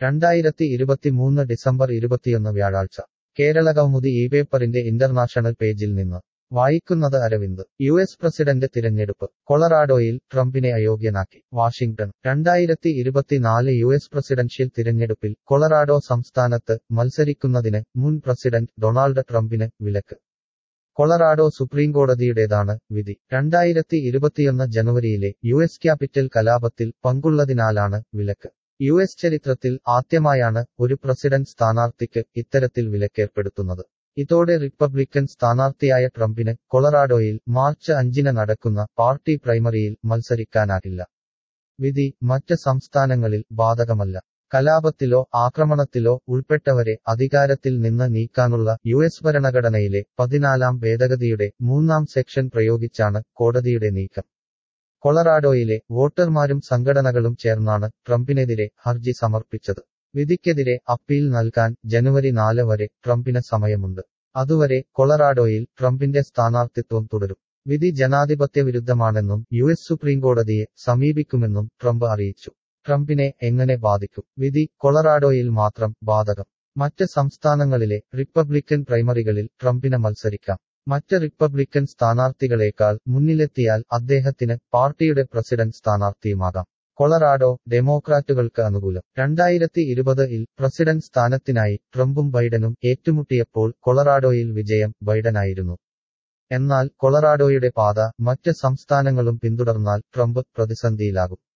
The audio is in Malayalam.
രണ്ടായിരത്തി ഇരുപത്തിമൂന്ന് ഡിസംബർ ഇരുപത്തിയൊന്ന് വ്യാഴാഴ്ച കേരള കൗമുദി ഈ പേപ്പറിന്റെ ഇന്റർനാഷണൽ പേജിൽ നിന്ന് വായിക്കുന്നത് അരവിന്ദ് യു എസ് പ്രസിഡന്റ് തിരഞ്ഞെടുപ്പ് കൊളറാഡോയിൽ ട്രംപിനെ അയോഗ്യനാക്കി വാഷിംഗ്ടൺ രണ്ടായിരത്തി ഇരുപത്തിനാല് യു എസ് പ്രസിഡൻഷ്യൽ തിരഞ്ഞെടുപ്പിൽ കൊളറാഡോ സംസ്ഥാനത്ത് മത്സരിക്കുന്നതിന് മുൻ പ്രസിഡന്റ് ഡൊണാൾഡ് ട്രംപിന് വിലക്ക് കൊളറാഡോ സുപ്രീംകോടതിയുടേതാണ് വിധി രണ്ടായിരത്തി ഇരുപത്തിയൊന്ന് ജനുവരിയിലെ യു എസ് ക്യാപിറ്റൽ കലാപത്തിൽ പങ്കുള്ളതിനാലാണ് വിലക്ക് യു എസ് ചരിത്രത്തിൽ ആദ്യമായാണ് ഒരു പ്രസിഡന്റ് സ്ഥാനാർത്ഥിക്ക് ഇത്തരത്തിൽ വിലക്കേർപ്പെടുത്തുന്നത് ഇതോടെ റിപ്പബ്ലിക്കൻ സ്ഥാനാർത്ഥിയായ ട്രംപിന് കൊളറാഡോയിൽ മാർച്ച് അഞ്ചിന് നടക്കുന്ന പാർട്ടി പ്രൈമറിയിൽ മത്സരിക്കാനാകില്ല വിധി മറ്റ് സംസ്ഥാനങ്ങളിൽ ബാധകമല്ല കലാപത്തിലോ ആക്രമണത്തിലോ ഉൾപ്പെട്ടവരെ അധികാരത്തിൽ നിന്ന് നീക്കാനുള്ള യു എസ് ഭരണഘടനയിലെ പതിനാലാം ഭേദഗതിയുടെ മൂന്നാം സെക്ഷൻ പ്രയോഗിച്ചാണ് കോടതിയുടെ നീക്കം കൊളറാഡോയിലെ വോട്ടർമാരും സംഘടനകളും ചേർന്നാണ് ട്രംപിനെതിരെ ഹർജി സമർപ്പിച്ചത് വിധിക്കെതിരെ അപ്പീൽ നൽകാൻ ജനുവരി നാല് വരെ ട്രംപിന് സമയമുണ്ട് അതുവരെ കൊളറാഡോയിൽ ട്രംപിന്റെ സ്ഥാനാർത്ഥിത്വം തുടരും വിധി ജനാധിപത്യ വിരുദ്ധമാണെന്നും യു എസ് സുപ്രീംകോടതിയെ സമീപിക്കുമെന്നും ട്രംപ് അറിയിച്ചു ട്രംപിനെ എങ്ങനെ ബാധിക്കും വിധി കൊളറാഡോയിൽ മാത്രം ബാധകം മറ്റ് സംസ്ഥാനങ്ങളിലെ റിപ്പബ്ലിക്കൻ പ്രൈമറികളിൽ ട്രംപിന് മത്സരിക്കാം മറ്റ് റിപ്പബ്ലിക്കൻ സ്ഥാനാർത്ഥികളേക്കാൾ മുന്നിലെത്തിയാൽ അദ്ദേഹത്തിന് പാർട്ടിയുടെ പ്രസിഡന്റ് സ്ഥാനാർത്ഥിയുമാകാം കൊളറാഡോ ഡെമോക്രാറ്റുകൾക്ക് അനുകൂലം രണ്ടായിരത്തി ഇരുപതിൽ പ്രസിഡന്റ് സ്ഥാനത്തിനായി ട്രംപും ബൈഡനും ഏറ്റുമുട്ടിയപ്പോൾ കൊളറാഡോയിൽ വിജയം ബൈഡനായിരുന്നു എന്നാൽ കൊളറാഡോയുടെ പാത മറ്റ് സംസ്ഥാനങ്ങളും പിന്തുടർന്നാൽ ട്രംപ് പ്രതിസന്ധിയിലാകും